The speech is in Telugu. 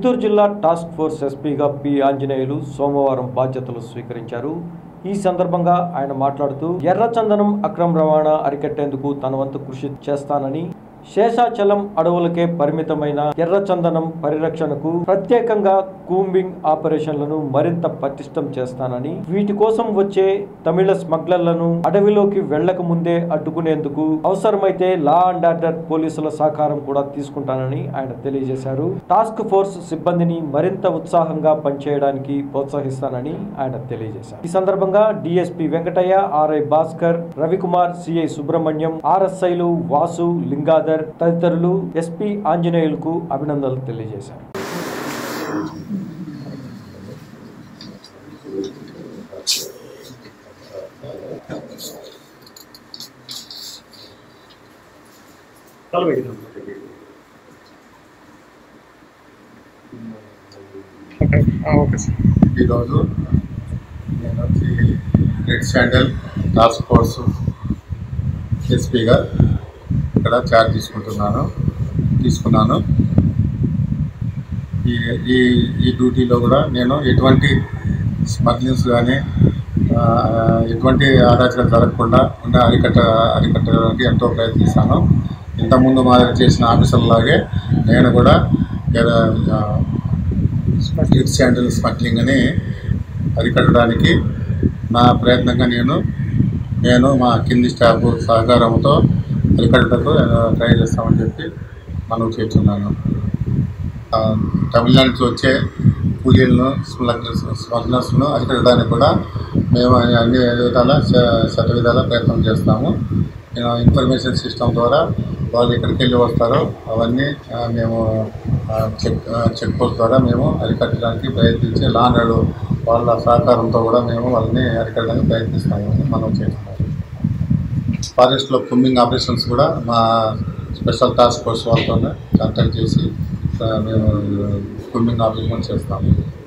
చిత్తూరు జిల్లా టాస్క్ ఫోర్స్ ఎస్పీగా పి ఆంజనేయులు సోమవారం బాధ్యతలు స్వీకరించారు ఈ సందర్భంగా ఆయన మాట్లాడుతూ ఎర్రచందనం అక్రమ రవాణా అరికట్టేందుకు తన వంతు కృషి చేస్తానని శేషాచలం అడవులకే పరిమితమైన ఎర్రచందనం పరిరక్షణకు ప్రత్యేకంగా కూంబింగ్ ఆపరేషన్లను మరింత పటిష్టం చేస్తానని వీటి కోసం వచ్చే తమిళ స్మగ్లర్లను అడవిలోకి వెళ్లక ముందే అడ్డుకునేందుకు అవసరమైతే లా అండ్ ఆర్డర్ పోలీసుల సహకారం కూడా తీసుకుంటానని ఆయన తెలియజేశారు టాస్క్ ఫోర్స్ సిబ్బందిని మరింత ఉత్సాహంగా పనిచేయడానికి ప్రోత్సహిస్తానని ఆయన తెలియజేశారు ఈ సందర్భంగా DSP Venkataiah RI Bhaskar Ravikumar CI Subrahmanyam ఆర్ఎస్ఐలు వాసు లింగాధర్ తదితరులు ఎస్పీ ఆంజనేయులకు అభినందనలు తెలియజేశారు ఓకే సార్ ఈరోజు నేను వచ్చి రెడ్ శాండల్ టాస్క్ ఫోర్స్ ఎస్పీగా ఇక్కడ చార్జ్ తీసుకుంటున్నాను తీసుకున్నాను ఈ ఈ ఈ డ్యూటీలో కూడా నేను ఎటువంటి స్మగ్లింగ్స్ కానీ ఆ, ఎటువంటి అరాచకం జరగకుండా ఉండే అరికట్ట అరికట్టడానికి ఎంతో ప్రయత్నిస్తాను ఇంతకుముందు మాదిరి చేసిన ఆఫీసర్లాగే నేను కూడా ఆ, రెడ్ శాండల్ స్మగ్లింగ్ అని అరికట్టడానికి నా ప్రయత్నంగా నేను నేను మా కింది స్టాఫ్ సహకారంతో అరికట్టకు ట్రై చేస్తామని చెప్పి మనం చేస్తున్నాను ఆ, తమిళనాడు నుంచి వచ్చే కూలీలను స్మగ్లర్స్ స్మగ్లర్స్ను అరికట్టడానికి కూడా మేము అన్ని విధాల శ- శత విధాల ప్రయత్నం చేస్తాము నేను ఇన్ఫర్మేషన్ సిస్టమ్ ద్వారా వాళ్ళు ఎక్కడికి వెళ్ళి వస్తారో అవన్నీ ఆ, మేము ఆ, చెక్ ఆ, చెక్ పోస్ట్ ద్వారా మేము అరికట్టడానికి ప్రయత్నించి లా అండ్ ఆర్డర్ వాళ్ళ సహకారంతో కూడా మేము వాళ్ళని అరికట్టడానికి ప్రయత్నిస్తాము అని మనం చేస్తున్నాము ఫారెస్ట్లో కుమ్మింగ్ ఆపరేషన్స్ కూడా మా స్పెషల్ టాస్క్ ఫోర్స్ వాళ్ళతో కాంటాక్ట్ చేసి ఆ, మేము కుమ్మింగ్ ఆపరేషన్ చేస్తాము